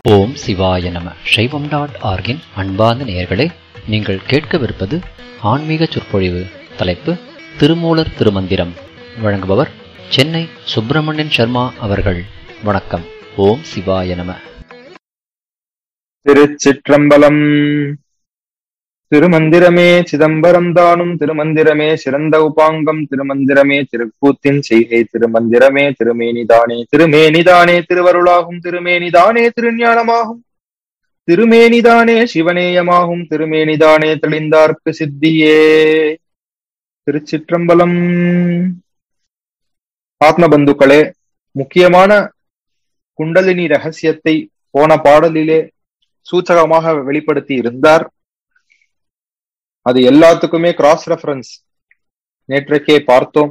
ஓம் சிவாய நம சைவம் டாட் ஆர்கின் அன்பார்ந்த நேயர்களே நீங்கள் கேட்கவிருப்பது ஆன்மீக சொற்பொழிவு தலைப்பு திருமூலர் திருமந்திரம் வழங்குபவர் சென்னை சுப்பிரமணியன் சர்மா அவர்கள் வணக்கம் ஓம் சிவாய நம திருச்சிற்றம்பலம் திருமந்திரமே சிதம்பரம் தானும் திருமந்திரமே சிறந்த உபாங்கம் திருமந்திரமே திருக்கூத்தின் செய்கை திருமந்திரமே திருமேனிதானே திருமேனிதானே திருவருளாகும் திருமேனிதானே திருஞானமாகும் திருமேனிதானே சிவனேயமாகும் திருமேனிதானே தெளிந்தார்க்கு சித்தியே திருச்சிற்றம்பலம் ஆத்மபந்துக்களே முக்கியமான குண்டலினி ரகசியத்தை போன பாடலிலே சூச்சகமாக வெளிப்படுத்தி இருந்தார் அது எல்லாத்துக்குமே கிராஸ் ரெஃபரன்ஸ் நேற்றைக்கே பார்த்தோம்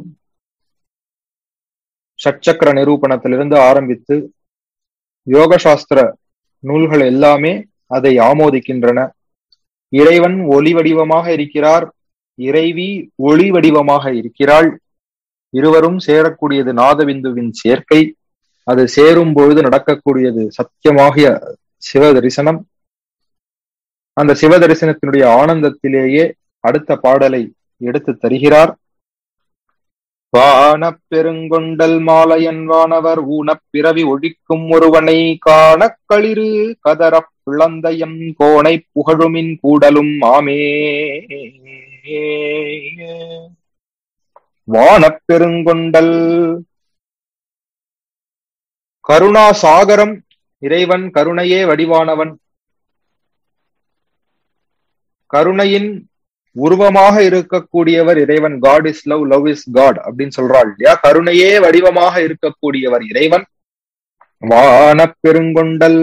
ஷட்சக்கர நிரூபணத்திலிருந்து ஆரம்பித்து யோக சாஸ்திர நூல்கள் எல்லாமே அதை ஆமோதிக்கின்றன இறைவன் ஒளி வடிவமாக இருக்கிறார் இறைவி ஒளி வடிவமாக இருக்கிறாள் இருவரும் சேரக்கூடியது நாதபிந்துவின் சேர்க்கை அது சேரும் பொழுது நடக்கக்கூடியது சத்தியமாகிய சிவ தரிசனம் அந்த சிவ தரிசனத்தினுடைய ஆனந்தத்திலேயே அடுத்த பாடலை எடுத்து தருகிறார் வானப் பெருங்கொண்டல் மாலையன் வானவர் ஊனப் பிறவி ஒழிக்கும் ஒருவனை காணக் களிறு கதறப் பிளந்தயம் கோணை புகழுமின் கூடலும் ஆமே வானப் பெருங்கொண்டல் கருணா சாகரம் இறைவன் கருணையே வடிவானவன் கருணையின் உருவமாக இருக்கக்கூடியவர் இறைவன் God is love love is God அப்படின்னு சொல்றாள் இல்லையா கருணையே வடிவமாக இருக்கக்கூடியவர் இறைவன் வான பெருங்கொண்டல்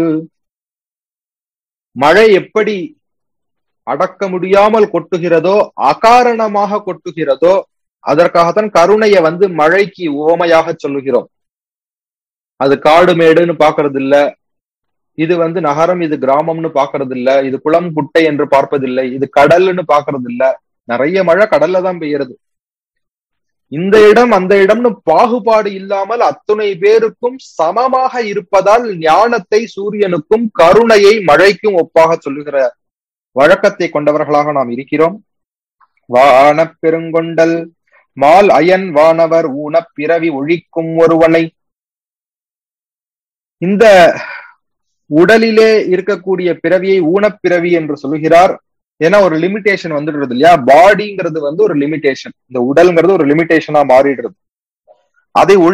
மழை எப்படி அடக்க முடியாமல் கொட்டுகிறதோ அகாரணமாக கொட்டுகிறதோ அதற்காகத்தான் கருணையை வந்து மழைக்கு உவமையாக சொல்லுகிறோம் அது காடு மேடுன்னு பாக்குறது இல்ல இது வந்து நகரம் இது கிராமம்னு பாக்குறது இல்ல இது குளம் குட்டை என்று பார்ப்பதில்லை இது கடல்னு பாக்குறது இல்ல நிறைய மழை கடல்ல தான் பெய்யறது இந்த இடம் அந்த இடம்னு பாகுபாடு இல்லாமல் அத்துணை பேருக்கும் சமமாக இருப்பதால் ஞானத்தை சூரியனுக்கும் கருணையை மழைக்கும் ஒப்பாக சொல்லுகிற வழக்கத்தை கொண்டவர்களாக நாம் இருக்கிறோம் வான பெருங்கொண்டல் மால் அயன் வானவர் ஊனப் பிறவி ஒழிக்கும் ஒருவனை இந்த உடலிலே இருக்கக்கூடிய பிறவியை ஊனப்பிறவி என்று சொல்லுகிறார் ஏன்னா ஒரு லிமிடேஷன் வந்துடுறது இல்லையா பாடிங்கிறது வந்து ஒரு லிமிடேஷன் இந்த உடல்ங்கிறது ஒரு லிமிடேஷனா மாறிடுறது அதை